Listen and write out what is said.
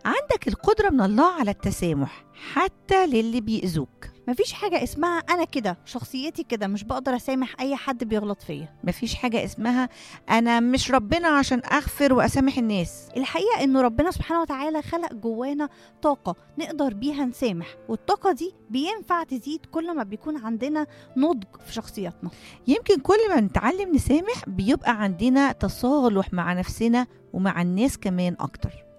عندك القدرة من الله على التسامح حتى للي بيأذوك مفيش حاجة اسمها أنا كده شخصيتي كده مش بقدر أسامح أي حد بيغلط فيا مفيش حاجة اسمها أنا مش ربنا عشان أغفر وأسامح الناس الحقيقة إنه ربنا سبحانه وتعالى خلق جوانا طاقة نقدر بيها نسامح والطاقة دي بينفع تزيد كل ما بيكون عندنا نضج في شخصياتنا يمكن كل ما نتعلم نسامح بيبقى عندنا تصالح مع نفسنا ومع الناس كمان أكتر